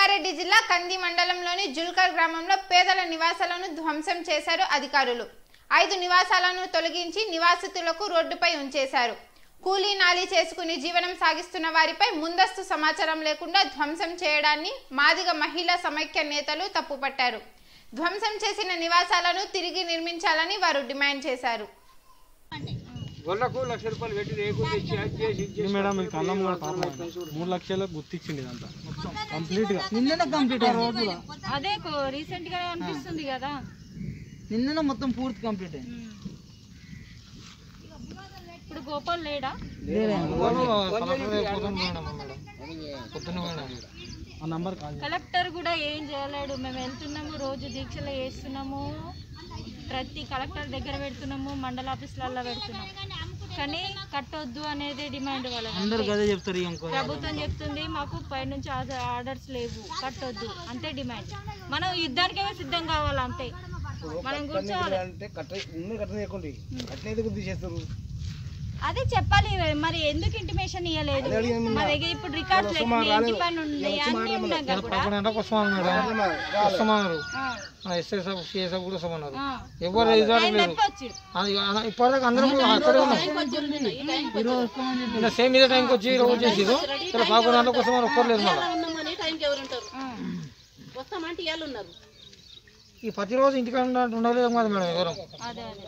రంగారెడ్డి జిల్లా కంది మండలంలోని జుల్కర్ గ్రామంలో పేదల నివాసాలను ధ్వంసం చేశారు అధికారులు ఐదు నివాసాలను తొలగించి నివాసితులకు రోడ్డుపై ఉంచేశారు కూలీ నాలీ చేసుకుని జీవనం సాగిస్తున్న వారిపై ముందస్తు సమాచారం లేకుండా ధ్వంసం చేయడాన్ని మాదిగ మహిళా సమైక్య నేతలు తప్పుపట్టారు ధ్వంసం చేసిన నివాసాలను తిరిగి నిర్మించాలని వారు డిమాండ్ చేశారు గొల్లకు లక్ష రూపాయలు పెట్టి రేకులు తెచ్చి అది చేసి ఇది చేసి మేడం ఈ కళ్ళం కూడా పాపం ఆయన. మూడు లక్షలకు గుర్తించింది ఇదంతా మొత్తం కంప్లీట్ గా నిన్ననే కంప్లీట్ అయ్యింది రోడ్ కూడా అదే రీసెంట్ గా అనిపిస్తుంది కదా నిన్ననే మొత్తం పూర్తి కంప్లీట్ అయింది ఇప్పుడు గోపాల్ లేడా పొద్దున్న మేడం ఆ నంబర్ కాల్ కలెక్టర్ కూడా ఏం చేయలేడు మేము వెళ్తున్నాము రోజు దీక్షలు చేస్తున్నాము ప్రతి కలెక్టర్ దగ్గర పెడుతున్నాము మండల ఆఫీసులలో పెడుతున్నాము కానీ కట్టొద్దు అనేది డిమాండ్ వాళ్ళ అందరు అదే చెప్తారు ఇంకో ప్రభుత్వం చెప్తుంది మాకు పైనుంచి ఆర్డర్స్ లేవు కట్టొద్దు అంతే డిమాండ్ మనం యుద్ధానికే సిద్ధం కావాలి అంతే మనం కూర్చోవాలి అంటే కట్ట ఉన్న కట్ట చేయకండి కట్ట ఎందుకు తీసేస్తారు అదే చెప్పాలి మరి ఎందుకు ఇంటిమేషన్ ఇవ్వలేదు మా దగ్గర ఇప్పుడు రికార్డ్స్ ఇంటి పని ఉన్నాయి అన్నీ ఉన్నాయి కూడా పదకొండు గంటలకు వస్తామన్నారు మేడం వస్తామన్నారు ఆ, ఎస్ఐ సాబ్ సిఐ సాబ్ కూడా వస్తామన్నారు ఆ. ఎవరు ఎదురు లేరు చెప్పొచ్చు అది అన- ఇప్పటిదాకా అందరం అక్కడే ఉన్నాం ఈరోజు వస్తామని చెప్పి ఇలా సేమ్ ఇదే టైంకి వచ్చి రోజు చేసిరు ఇలా పదకొండు గంటలకు వస్తామని ఒక్కరు లేదు మళ్ళీ ఉన్నామని టైంకి ఎవరు ఉంటారు ఆ. వస్తామంటే ఇవాళ ఉన్నారు ఈ ప్రతిరోజు ఇంటికాడ ఉండ- ఉండలేదు కదా మేడం ఎవరు అదే అదే